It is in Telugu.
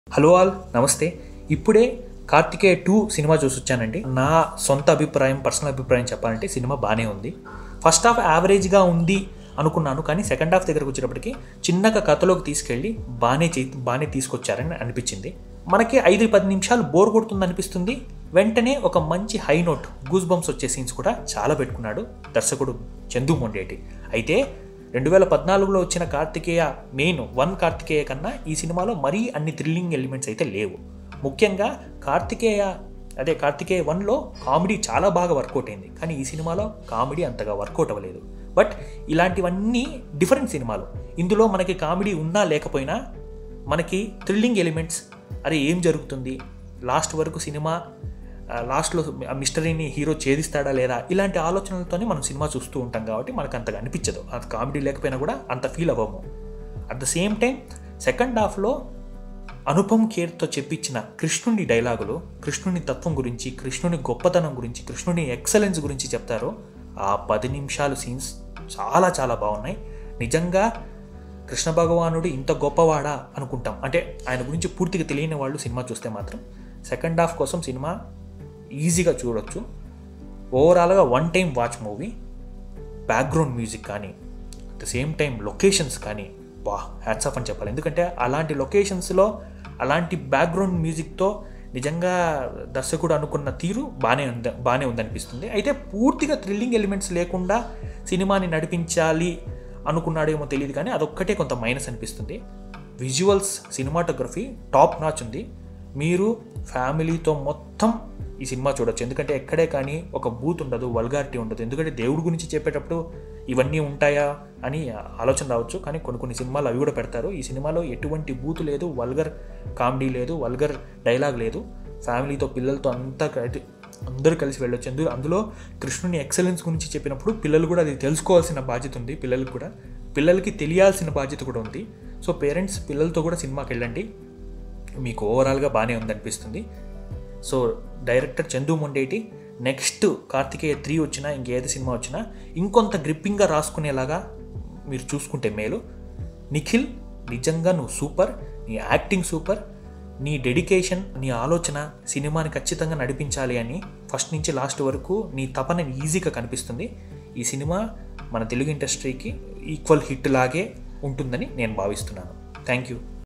హలో ఆల్ నమస్తే ఇప్పుడే కార్తికేయ టూ సినిమా చూసి వచ్చానండి నా సొంత అభిప్రాయం పర్సనల్ అభిప్రాయం చెప్పాలంటే సినిమా బాగానే ఉంది ఫస్ట్ హాఫ్ యావరేజ్గా ఉంది అనుకున్నాను కానీ సెకండ్ హాఫ్ దగ్గరకు వచ్చేటప్పటికి చిన్నగా కథలోకి తీసుకెళ్ళి బాగానే చే బాగానే తీసుకొచ్చారని అనిపించింది మనకి ఐదు పది నిమిషాలు బోర్ కొడుతుంది అనిపిస్తుంది వెంటనే ఒక మంచి హై నోట్ గూస్ బంప్స్ వచ్చే సీన్స్ కూడా చాలా పెట్టుకున్నాడు దర్శకుడు చందు మొండేటి అయితే రెండు వేల పద్నాలుగులో వచ్చిన కార్తికేయ మెయిన్ వన్ కార్తికేయ కన్నా ఈ సినిమాలో మరీ అన్ని థ్రిల్లింగ్ ఎలిమెంట్స్ అయితే లేవు ముఖ్యంగా కార్తికేయ అదే కార్తికేయ వన్లో కామెడీ చాలా బాగా వర్కౌట్ అయింది కానీ ఈ సినిమాలో కామెడీ అంతగా వర్కౌట్ అవ్వలేదు బట్ ఇలాంటివన్నీ డిఫరెంట్ సినిమాలు ఇందులో మనకి కామెడీ ఉన్నా లేకపోయినా మనకి థ్రిల్లింగ్ ఎలిమెంట్స్ అరే ఏం జరుగుతుంది లాస్ట్ వరకు సినిమా ఆ, లాస్ట్లో ఆ మిస్టరీని హీరో ఛేదిస్తాడా లేదా ఇలాంటి ఆలోచనలతోనే మనం సినిమా చూస్తూ ఉంటాం కాబట్టి మనకు అంతగా అనిపించదు అది కామెడీ లేకపోయినా కూడా అంత ఫీల్ అవ్వము at the same time second హాఫ్లో అనుపమ్ ఖేర్తో చెప్పించిన కృష్ణుని డైలాగులు కృష్ణుని తత్వం గురించి కృష్ణుని గొప్పతనం గురించి కృష్ణుని ఎక్సలెన్స్ గురించి చెప్తారో ఆ పది నిమిషాలు సీన్స్ చాలా చాలా బాగున్నాయి నిజంగా కృష్ణ భగవానుడు ఇంత గొప్పవాడా అనుకుంటాం అంటే ఆయన గురించి పూర్తిగా తెలియని వాళ్ళు సినిమా చూస్తే మాత్రం సెకండ్ హాఫ్ కోసం సినిమా ఈజీగా చూడొచ్చు ఓవరాల్గా one time watch movie background music కానీ at the same time locations కానీ వా హ్యాట్స్ ఆఫ్ అని చెప్పాలి ఎందుకంటే అలాంటి లొకేషన్స్లో అలాంటి బ్యాక్గ్రౌండ్ మ్యూజిక్తో నిజంగా దర్శకుడు అనుకున్న తీరు బాగానే ఉంది బాగానే ఉందనిపిస్తుంది అయితే పూర్తిగా థ్రిల్లింగ్ ఎలిమెంట్స్ లేకుండా సినిమాని నడిపించాలి అనుకున్నాడేమో తెలియదు కానీ అదొక్కటే కొంత మైనస్ అనిపిస్తుంది విజువల్స్ సినిమాటోగ్రఫీ టాప్ నాచ్ ఉంది మీరు ఫ్యామిలీతో మొత్తం ఈ సినిమా చూడొచ్చు ఎందుకంటే ఎక్కడే కానీ ఒక బూత్ ఉండదు వల్గారిటీ ఉండదు ఎందుకంటే దేవుడి గురించి చెప్పేటప్పుడు ఇవన్నీ ఉంటాయా అని ఆలోచన రావచ్చు కానీ కొన్ని కొన్ని సినిమాలు అవి కూడా పెడతారు ఈ సినిమాలో ఎటువంటి బూత్ లేదు వల్గర్ కామెడీ లేదు వల్గర్ డైలాగ్ లేదు ఫ్యామిలీతో పిల్లలతో అంతా కలిసి అందరూ కలిసి వెళ్ళొచ్చు అందు అందులో కృష్ణుని ఎక్సలెన్స్ గురించి చెప్పినప్పుడు పిల్లలు కూడా అది తెలుసుకోవాల్సిన బాధ్యత ఉంది పిల్లలకు కూడా పిల్లలకి తెలియాల్సిన బాధ్యత కూడా ఉంది సో పేరెంట్స్ పిల్లలతో కూడా సినిమాకి వెళ్ళండి మీకు ఓవరాల్గా బాగానే ఉందనిపిస్తుంది so director Chandu Mondeti next Karthikeya three వచ్చినా ఇంకేది సినిమా వచ్చినా ఇంకొంత గ్రిప్పింగ్గా రాసుకునేలాగా మీరు చూసుకుంటే మేలు నిఖిల్ నిజంగా నువ్వు సూపర్ నీ యాక్టింగ్ సూపర్ నీ డెడికేషన్ నీ ఆలోచన సినిమాని ఖచ్చితంగా నడిపించాలి అని ఫస్ట్ నుంచి లాస్ట్ వరకు నీ తపన ఈజీగా కనిపిస్తుంది ఈ సినిమా మన తెలుగు ఇండస్ట్రీకి ఈక్వల్ హిట్ లాగే ఉంటుందని నేను భావిస్తున్నాను థ్యాంక్ యూ